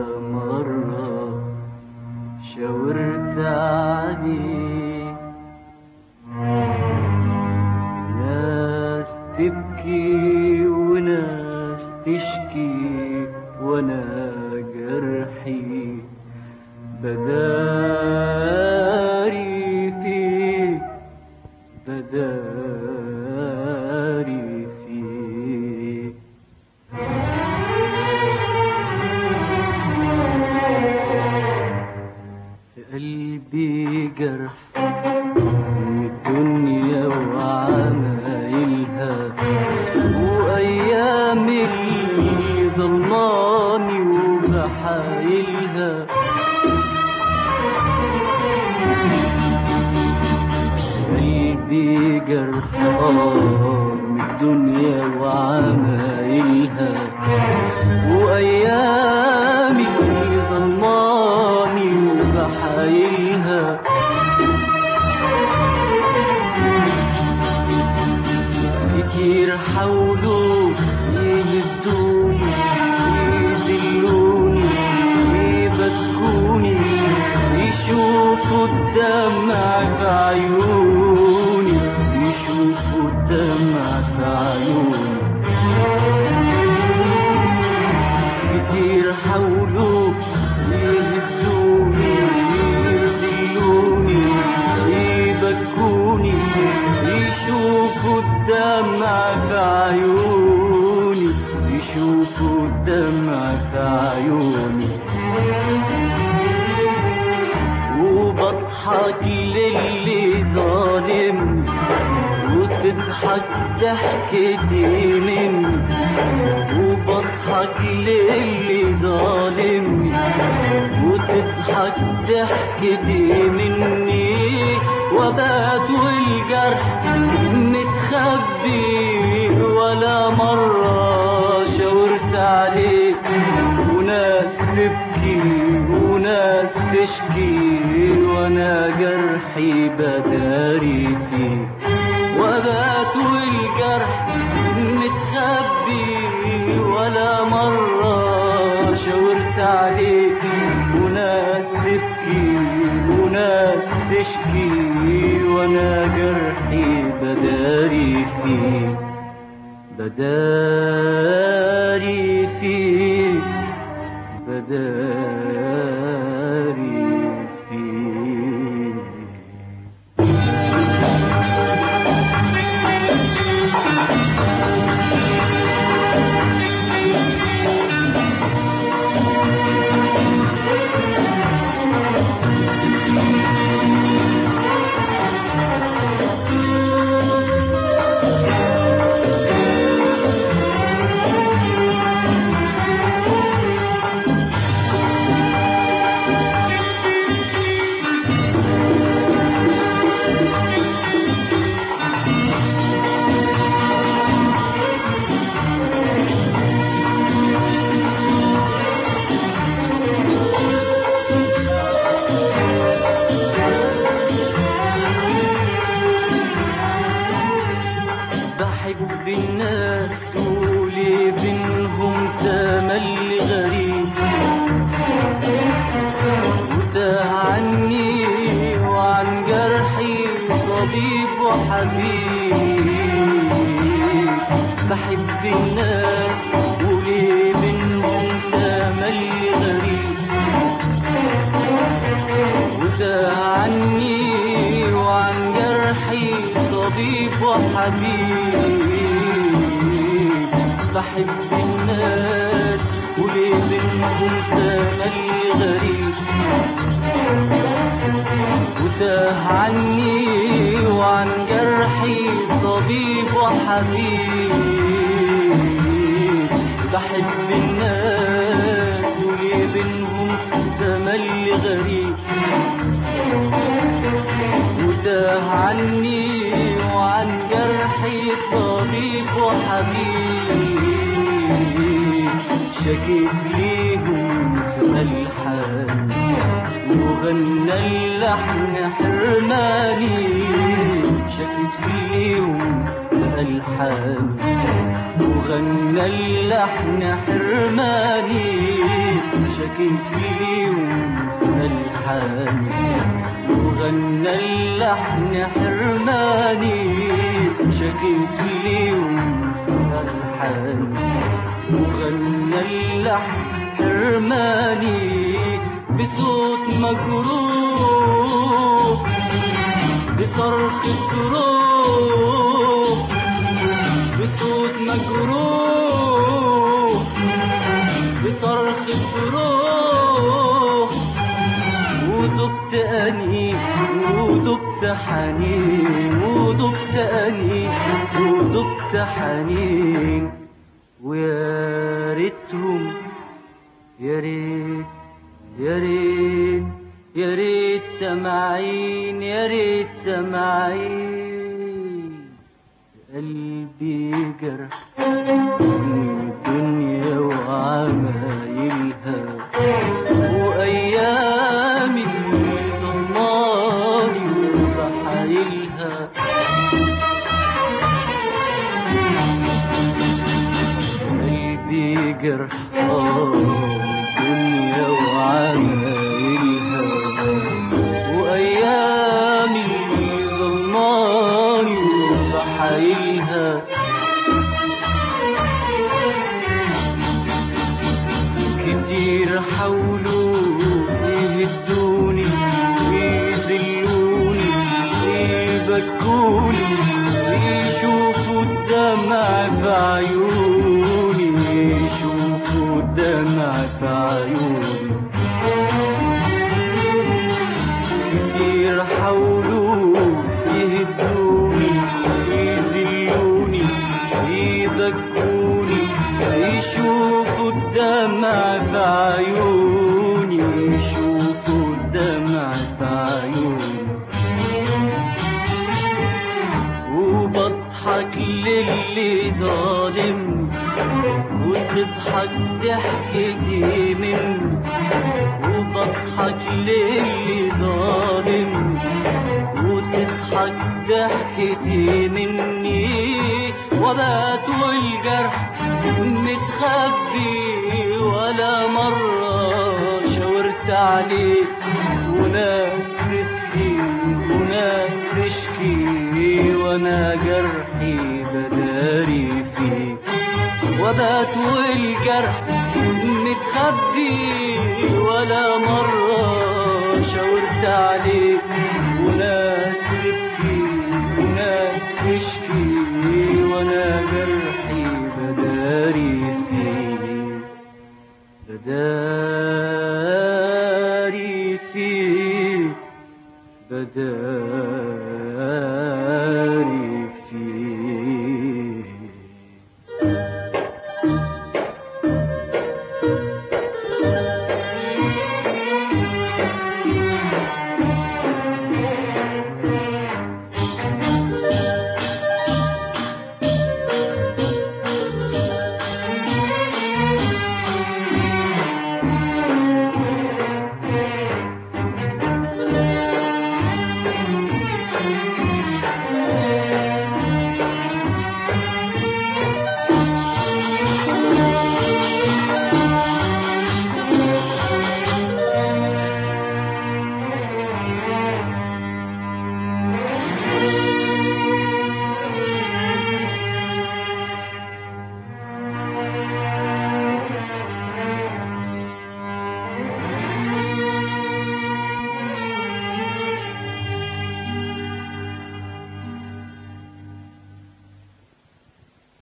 مرة شاورت عليه ناس تبكي وناس تشكي وانا جرحي بداري فيه بداري فيه في قلبي جرح من الدنيا وعمايلها وأيام اللي ظلماني وبحايلها قلبي جرح آه من الدنيا وعمايلها وأيامي اللي ظلماني وبحايلها كتير حاولوا يهدوني يذلوني يبكوني يشوفوا الدمع في عيوني يشوفوا الدمع في عيوني كتير حاولوا يهدوني يذلوني يبكوني يشوفوا الدمع في عيوني يشوفوا الدمع في عيوني وبضحك للي ظالمني وتضحك ضحكتي مني وبضحك للي ظالمني وتضحك ضحكتي مني وبات والجرح متخبي ولا مرة شاورت عليه وناس تبكي وناس تشكي وانا جرحي بداري فيه وبات والجرح متخبي ولا مرة شاورت عليه وناس تبكي وناس تشكي وانا جرحي بداري فيه بداري فيه بداري فيه بحب الناس ولي بينهم تملي غريب وتاه عني وعن جرحي طبيب وحبيب بحب الناس ولي بينهم تملي غريب وتاه عني وعن جرحي طبيب وحبيب بحب الناس وليه بينهم تملي غريب وتاه عني وعن جرحي طبيب وحبيب بحب الناس وليه بينهم تملي غريب وتاه عني وعن جرحي طبيب وحبيب شكيت ليهم فالحان وغنى اللحن حرماني شكيت ليهم فالحان وغنى اللحن حرماني شكيت ليهم في ألحاني وغنى اللحن حرماني شكيت ليهم في ألحاني وغنى اللحن حرماني بصوت مجروح بصرخة روح بصوت مجروح بصرخة روح ودبت أنين ودبت حنين ودبت أنين ودبت حنين ويا ريتهم يا ريت يا ريت يا ريت سامعين يا ريت سامعين قلبي جرح من الدنيا وعمايلها وأيامي ظلماني وبحايلها قلبي جرح آه الدنيا وعمايلها وأيامي ظلماني وبحايلها كتير حاولوا يهدوني ويذلوني ويبكوني ويشوفوا الدمع في عيوني يشوفوا الدمع في عيوني كتير حاولوا يهدوني يذلوني يبكوني يشوفوا الدمع في عيوني يشوفوا الدمع في عيوني وبضحك للي ظالمني وتضحك ضحكتي مني وبضحك للي ظالمني وتضحك ضحكتي مني وبات والجرح متخبي ولا مرة شاورت عليه وناس تبكي وناس تشكي وانا جرحي بداري فيه وبات والجرح متخبي ولا مرة شاورت عليك وناس تبكي وناس تشكي وانا جرحي بداري فيه بداري